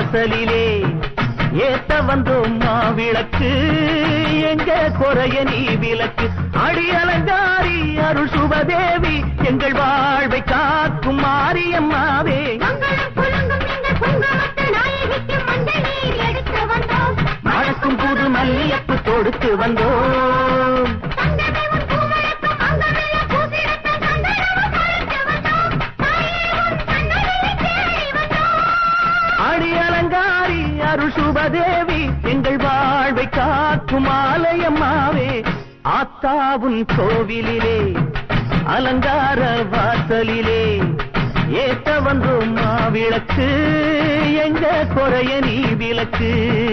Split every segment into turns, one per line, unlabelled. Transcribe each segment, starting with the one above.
வாசலிலே ஏத்த வந்தோம் மாவிளக்கு எங்க குறைய நீ விளக்கு அடி அலங்காரி அருள் சுபதேவி எங்கள் வாழ்வை காக்கும் மாரியம்மாவே
மங்களம் புலங்கும் எங்கள் குங்குமத்து நாயகிக்கு மஞ்சள் நீர் எடுத்து வந்தோம்
மணக்கும் புது மல்லியப்பு தொடுத்து வந்தோம்
தங்கமே உன் பூவழக்கு அங்கமெல்ல பூசிடத்த சந்தனமும் பறித்து வந்தோம் தாயே உன் கண்ணலிலே தேடி வந்தோம்
அடி அலங்காரி அருள் சுபதேவி எங்கள் வாழ்வை காக்கும் ஆலயம்மாவே ஆத்தாவுன் கோவிலிலே அலங்கார வாசலிலே ஏத்த வந்தோம் மாவிளக்கு எங்க குறைய நீ விளக்கு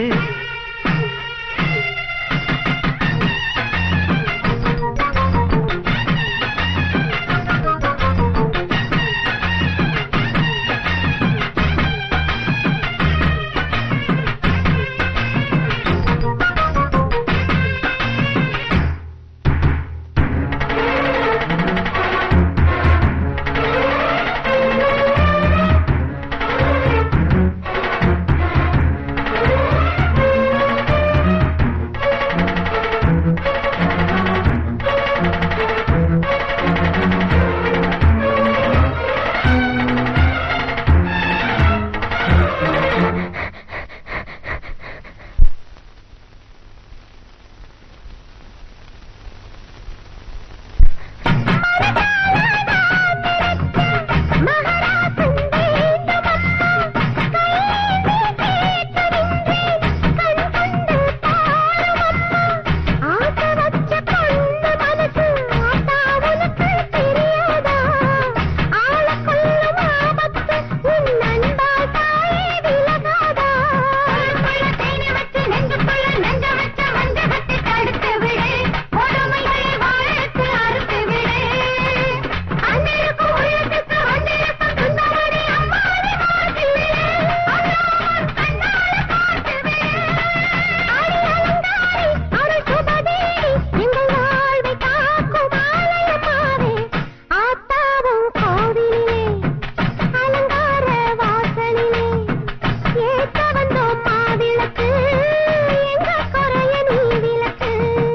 ஆத்தாவும் கோவிலே அலங்கார வாசலிலே ஏத்த வந்தோம் மாவிளக்கு எங்க குறைய நீ விளக்கு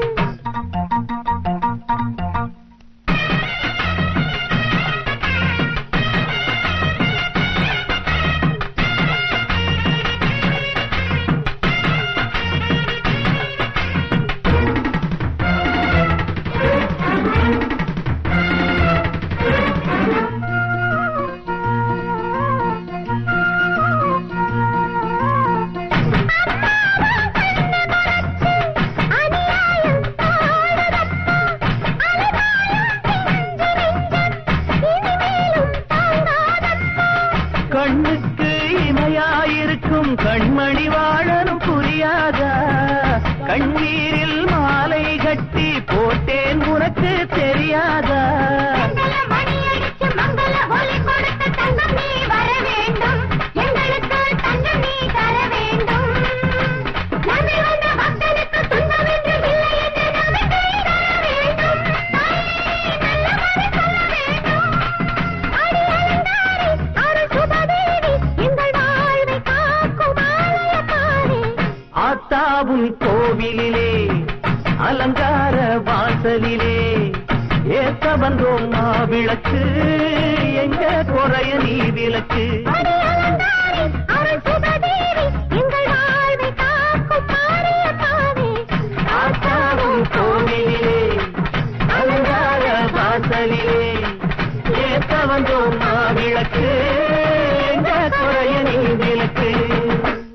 அநியாயம் தாழதப்பா இனிமேலும் தாங்காதப்பா
கண்ணுக்கு இமையாயிருக்கும் கண்மணி வாழனும் புரியாதா கண்ணீரில் மாலை கட்டி போட்டேன் உனக்கு தெரியாதா
மங்கள மணி அடிச்சு மங்கள ஒலி கொடுத்த தங்கம் நீ வர வேண்டும் எங்களுக்கு தங்கம் நீ தர வேண்டும் நம்பி வந்த பக்தனுக்கு துன்பம் என்று இல்லை என்று நம்பிக்கை தர வேண்டும் தாயே, நல்லவரை சொல்ல வேண்டும் அடி அலங்காரி அருள் சுபதேவி எங்கள் வாழ்வை காக்கும் ஆலயக்காரி
ஆத்தாவும் கோவிலிலே அலங்கார வாசலிலே ஏத்த வந்தோம் மாவிளக்கு எங்க குறைய நீ விளக்கு